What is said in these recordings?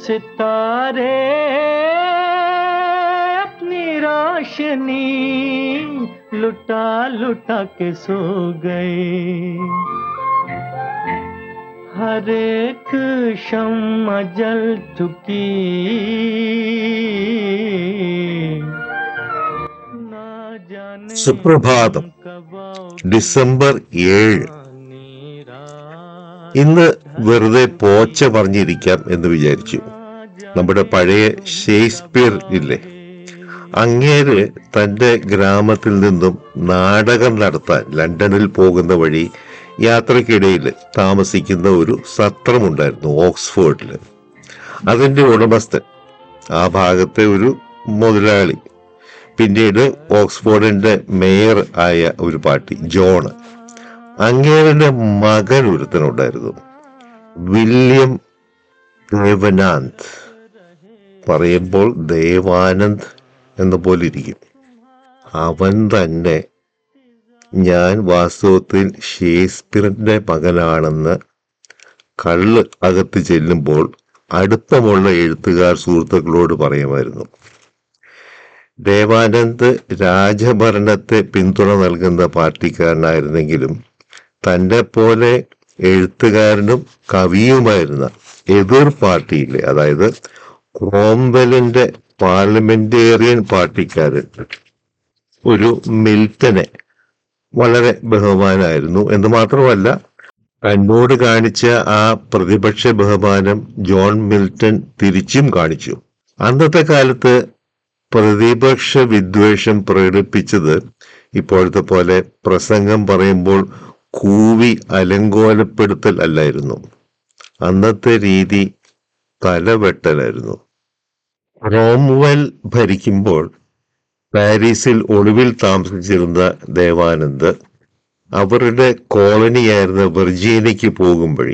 सितारे अपनी रोशनी लुटा लुटा के सो गए हर एक शम्मा जल चुकी ना जाने സുപ്രഭാതം कब ഡിസംബർ ഏഴ് नीरा ഇന്ന് വെറുതെ പോച്ച പറഞ്ഞിരിക്കാം എന്ന് വിചാരിച്ചു നമ്മുടെ പഴയ ഷേക്സ്പിയർ ഇല്ലേ അങ്ങേര് തന്റെ ഗ്രാമത്തിൽ നിന്നും നാടകം നടത്താൻ ലണ്ടനിൽ പോകുന്ന വഴി യാത്രക്കിടയിൽ താമസിക്കുന്ന ഒരു സത്രമുണ്ടായിരുന്നു ഓക്സ്ഫോർഡിൽ അതിന്റെ ഉടമസ്ഥൻ ആ ഭാഗത്തെ ഒരു മുതലാളി പിന്നീട് ഓക്സ്ഫോർഡിന്റെ മേയർ ആയ ഒരു പാർട്ടി ജോണ് അങ്ങേരുടെ മകൻ ഒരുത്തനുണ്ടായിരുന്നു വില്യം ദേവനാന്ത് പറയുമ്പോൾ ദേവാനന്ദ് എന്ന പോലെ ഇരിക്കും അവൻ തന്നെ ഞാൻ വാസ്തവത്തിൽ ഷേക്സ്പിയറിന്റെ മകനാണെന്ന് കള്ള് അകത്ത് ചെല്ലുമ്പോൾ അടുപ്പമുള്ള എഴുത്തുകാർ സുഹൃത്തുക്കളോട് പറയുമായിരുന്നു ദേവാനന്ദ് രാജഭരണത്തെ പിന്തുണ നൽകുന്ന പാർട്ടിക്കാരനായിരുന്നെങ്കിലും തന്റെ പോലെ എഴുത്തുകാരനും കവിയുമായിരുന്ന എതിർ പാർട്ടിയിലെ അതായത് ക്രോംവെലിന്റെ പാർലമെന്റേറിയൻ പാർട്ടിക്കാരൻ ഒരു മിൽട്ടനെ വളരെ ബഹുമാനായിരുന്നു എന്ന് മാത്രമല്ല തന്നോട് കാണിച്ച ആ പ്രതിപക്ഷ ബഹുമാനം ജോൺ മിൽട്ടൺ തിരിച്ചും കാണിച്ചു അന്നത്തെ കാലത്ത് പ്രതിപക്ഷ വിദ്വേഷം പ്രകടിപ്പിച്ചത് ഇപ്പോഴത്തെ പോലെ പ്രസംഗം പറയുമ്പോൾ കൂവി അലങ്കോലപ്പെടുത്തൽ അല്ലായിരുന്നു അന്നത്തെ രീതി തലവെട്ടലായിരുന്നു റോംവെൽ ഭരിക്കുമ്പോൾ പാരീസിൽ ഒളിവിൽ താമസിച്ചിരുന്ന ദേവാനന്ദ് അവരുടെ കോളനിയായിരുന്ന വെർജീനിയയ്ക്ക് പോകും വഴി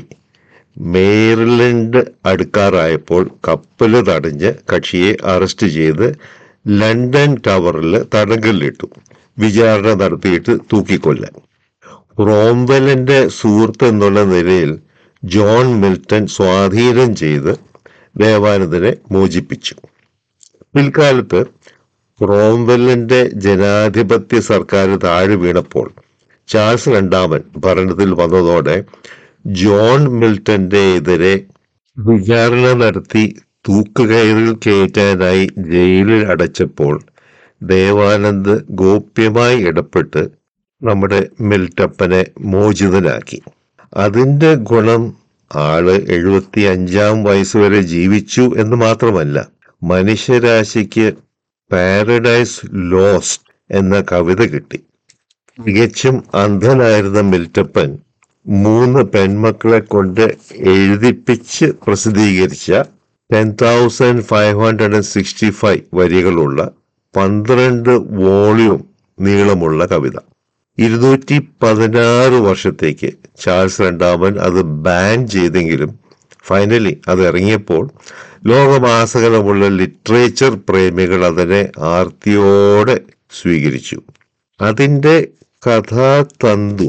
മേറിലൻഡ് അടുക്കാറായപ്പോൾ കപ്പല് തടഞ്ഞ് കക്ഷിയെ അറസ്റ്റ് ചെയ്ത് ലണ്ടൻ ടവറിൽ തടങ്കലിലിട്ടു വിചാരണ നടത്തിയിട്ട് തൂക്കിക്കൊല്ലാൻ റോംവെലിന്റെ സുഹൃത്ത് എന്നുള്ള നിലയിൽ ജോൺ മിൽട്ടൺ സ്വാധീനം ചെയ്ത് ദേവാനന്ദനെ മോചിപ്പിച്ചു പിൽക്കാലത്ത് റോംവെല്ലിന്റെ ജനാധിപത്യ സർക്കാർ താഴെ വീണപ്പോൾ ചാൾസ് രണ്ടാമൻ ഭരണത്തിൽ വന്നതോടെ ജോൺ മിൽട്ടന്റെ എതിരെ വിചാരണ നടത്തി തൂക്കുകയറിൽ കയറ്റാനായി ജയിലിൽ അടച്ചപ്പോൾ ദേവാനന്ദ് ഗോപ്യമായി ഇടപെട്ട് നമ്മുടെ മിൽട്ടപ്പനെ മോചിതനാക്കി അതിന്റെ ഗുണം ആള് എഴുപത്തി അഞ്ചാം വയസ്സ് വരെ ജീവിച്ചു എന്ന് മാത്രമല്ല മനുഷ്യരാശിക്ക് പാരഡൈസ് ലോസ്റ്റ് എന്ന കവിത കിട്ടി തികച്ചും അന്ധനായിരുന്ന മിൽട്ടപ്പൻ മൂന്ന് പെൺമക്കളെ കൊണ്ട് എഴുതിപ്പിച്ച് പ്രസിദ്ധീകരിച്ച ten thousand five hundred and sixty five വരികളുള്ള പന്ത്രണ്ട് വോളിയൂം നീളമുള്ള കവിത ഇരുന്നൂറ്റി പതിനാറ് വർഷത്തേക്ക് ചാൾസ് രണ്ടാമൻ അത് ബാൻ ചെയ്തെങ്കിലും ഫൈനലി അത് ഇറങ്ങിയപ്പോൾ ലോകമാസകലമുള്ള ലിറ്ററേച്ചർ പ്രേമികൾ അതിനെ ആർത്തിയോടെ സ്വീകരിച്ചു അതിൻ്റെ കഥാതന്തു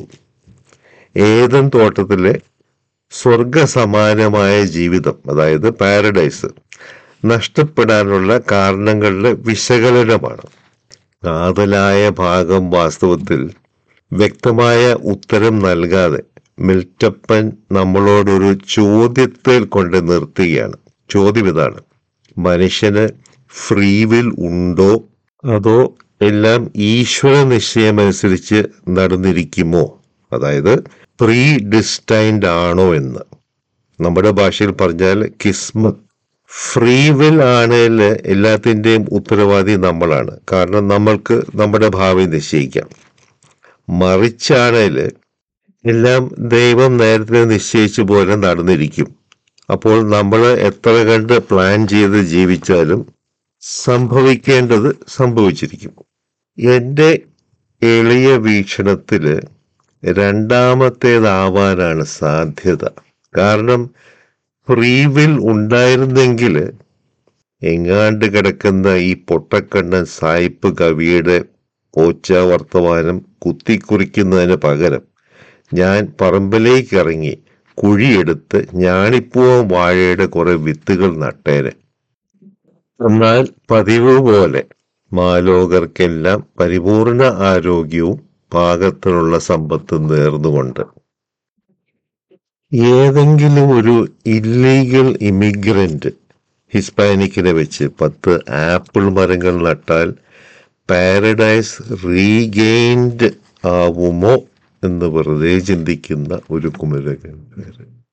ഏതൻ തോട്ടത്തിലെ സ്വർഗസമാനമായ ജീവിതം അതായത് പാരഡൈസ് നഷ്ടപ്പെടാനുള്ള കാരണങ്ങളുടെ വിശകലനമാണ് കാതലായ ഭാഗം വാസ്തവത്തിൽ വ്യക്തമായ ഉത്തരം നൽകാതെ മിൽറ്റപ്പൻ നമ്മളോടൊരു ചോദ്യത്തിൽ കൊണ്ട് നിർത്തുകയാണ് ചോദ്യം ഇതാണ് മനുഷ്യന് ഫ്രീ വിൽ ഉണ്ടോ അതോ എല്ലാം ഈശ്വര നിശ്ചയമനുസരിച്ച് നടന്നിരിക്കുമോ അതായത് പ്രീ ഡിസ്റ്റൈൻഡ് ആണോ എന്ന് നമ്മുടെ ഭാഷയിൽ പറഞ്ഞാൽ കിസ്മത്ത് ഫ്രീ വിൽ ആണെങ്കിൽ എല്ലാത്തിൻ്റെയും ഉത്തരവാദി നമ്മളാണ് കാരണം നമ്മൾക്ക് നമ്മുടെ ഭാവി നിശ്ചയിക്കാം മറിച്ചാണെങ്കിൽ എല്ലാം ദൈവം നേരത്തെ നിശ്ചയിച്ച പോലെ നടന്നിരിക്കും അപ്പോൾ നമ്മൾ എത്ര കണ്ട് പ്ലാൻ ചെയ്ത് ജീവിച്ചാലും സംഭവിക്കേണ്ടത് സംഭവിച്ചിരിക്കും എൻ്റെ എളിയ വീക്ഷണത്തില് രണ്ടാമത്തേതാവാനാണ് സാധ്യത കാരണം ഫ്രീ വിൽ ഉണ്ടായിരുന്നെങ്കിൽ എങ്ങാണ്ട് കിടക്കുന്ന ഈ പൊട്ടക്കണ്ണൻ സായിപ്പ് കവിയുടെ പോച്ച വർത്തമാനം കുത്തിക്കുറിക്കുന്നതിന് പകരം ഞാൻ പറമ്പിലേക്ക് ഇറങ്ങി കുഴിയെടുത്ത് ഞാണിപ്പൂവൻ വാഴയുടെ കുറെ വിത്തുകൾ നട്ടേനെ എന്നാൽ പതിവ് പോലെ മാലോകർക്കെല്ലാം പരിപൂർണ ആരോഗ്യവും പാകത്തിനുള്ള സമ്പത്തും നേർന്നുകൊണ്ട് ഏതെങ്കിലും ഒരു ഇല്ലീഗൽ ഇമിഗ്രന്റ് ഹിസ്പാനിക്കിനെ വെച്ച് പത്ത് ആപ്പിൾ മരങ്ങൾ നട്ടാൽ പാരഡൈസ് റീഗെയിൻഡ് ആവുമോ എന്ന് വെറുതെ ചിന്തിക്കുന്ന ഒരു കുമരകൻ